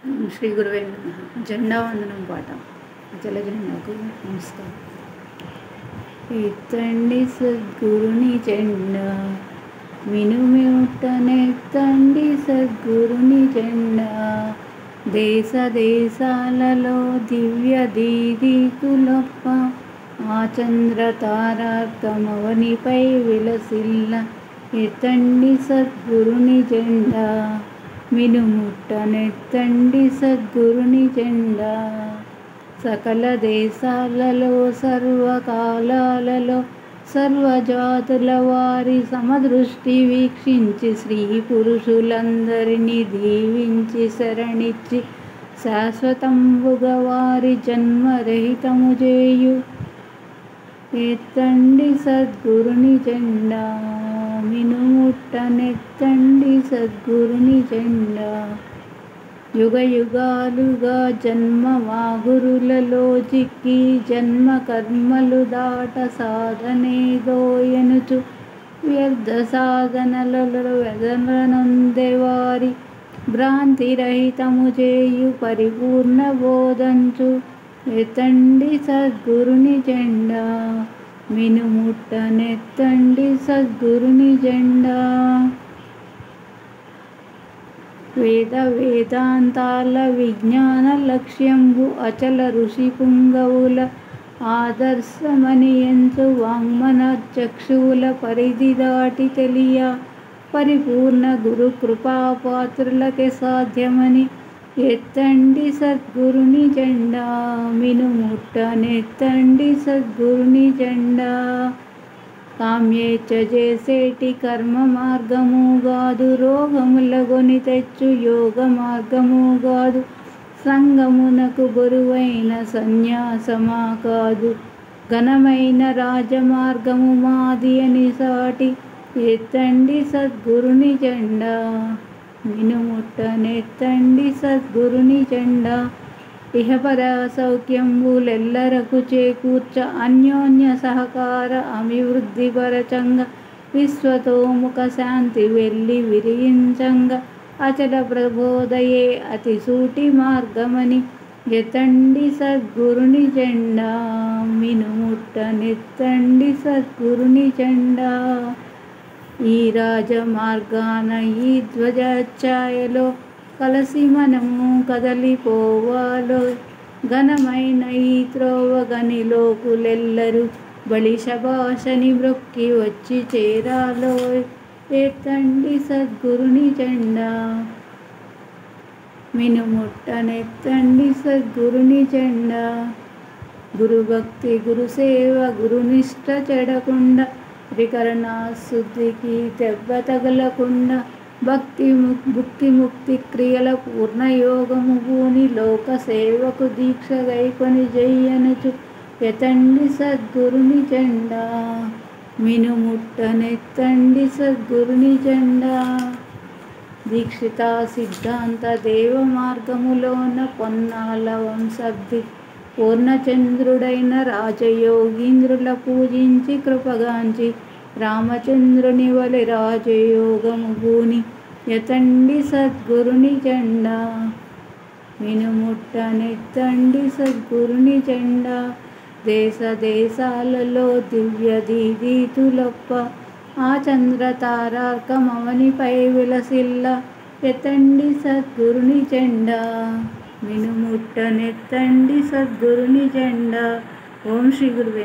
శ్రీ గురువే నమః జెండా వందనం పాట అచల జెండాకు నమస్కారం ఎత్తండి సద్గురుని జెండా మినుమిట్టనెత్తండి సద్గురుని జెండా దేశ దేశాలలో దివ్య దీదీతులొప్ప ఆ చంద్ర తారార్కమవనిపై విలసిల్ల ఎత్తండి సద్గురుని జెండా మినుముట్టనెత్తండి సద్గురుని జెండా సకల దేశాలలో సర్వకాలాలలో సర్వజాతుల వారి సమదృష్టి వీక్షించి స్త్రీ పురుషులందరినీ దీవించి శరణిచ్చి శాశ్వతంబుగా వారి జన్మరహితము చేయు ఎత్తండి సద్గురుని జెండా మినుముట్టనెత్తండి సద్గురుని జెండా యుగ యుగాలుగా జన్మ వాగురులలో చిక్కి జన్మ కర్మలు దాట సాధనేదోయనుచు వ్యర్థ సాధనలలో వెదనొందెవారి భ్రాంతి రహితము చేయు పరిపూర్ణ బోధంచు ఎత్తండి సద్గురుని జెండా మినుముట్టనెత్తండి సద్గురుని జెండా వేద వేదాంతాల విజ్ఞాన లక్ష్యంబు అచల ఋషి పుంగవుల ఆదర్శమని ఎంచు వాంగ్మన చక్షువుల పరిధి దాటి తెలియ పరిపూర్ణ గురు కృపాపాత్రులకే సాధ్యమని ఎత్తండి సద్గురుని జెండా మినుముట్టనెత్తండి సద్గురుని జెండా కామ్యేచ్ఛ చేసేటి కర్మ మార్గము గాదు రోగముల గొని తెచ్చు యోగ మార్గము గాదు సంగమునకు బరువైన సన్యాసమా కాదు ఘనమైన రాజమార్గము మాది అని సాటి ఎత్తండి సద్గురుని జెండా మినుముట్టనెత్తండి సద్గురుని జెండా ఇహపర సౌఖ్యంబులెల్లరకు చేకూర్చ అన్యోన్య సహకార అభివృద్ధి పరచంగ విశ్వతోముఖ శాంతి వెళ్ళి విరియించంగ అచల ప్రబోధయే అతి సూటి మార్గమని ఎత్తండి సద్గురుని జెండా మినుముట్టనెత్తండి సద్గురుని జెండా ఈ రాజ మార్గాన ఈ ధ్వజఛాయలో కలసి మనము కదలిపోవాలో ఘనమైన ఈ త్రోవ గనిలోకులెల్లరూ బలి శభాషని మ్రొక్కి వచ్చి చేరాలో ఎత్తండి సద్గురుని జెండా మినుముట్టనెత్తండి సద్గురుని జెండా గురుభక్తి గురుసేవ గురునిష్ట చెడకుండా త్రికరణ శుద్ధికి దెబ్బ తగలకుండా భక్తి భుక్తి ముక్తి క్రియల పూర్ణయోగము భూని లోక సేవకు దీక్ష గైకొని జయ్యనుచు ఎతండి సద్గురుని జెండా మినుముట్టనెత్తండి సద్గురుని జెండా దీక్షిత సిద్ధాంత దేవ మార్గములోన పొన్నాల వంశబ్ది పూర్ణచంద్రుడైన రాజయోగీంద్రుల పూజించి కృపగాంచి రామచంద్రుని వలి రాజయోగము భూని యతండి సద్గురుని జెండా మినుముట్టనెత్తండి సద్గురుని జెండా దేశ దేశాలలో దివ్య దీదీతులొప్ప ఆ చంద్ర తారార్కమవనిపై విలసిల్ల ఎత్తండి సద్గురుని జెండా మినుముట్టనెత్తండి సద్గురుని జెండా ఓం శ్రీ గురువే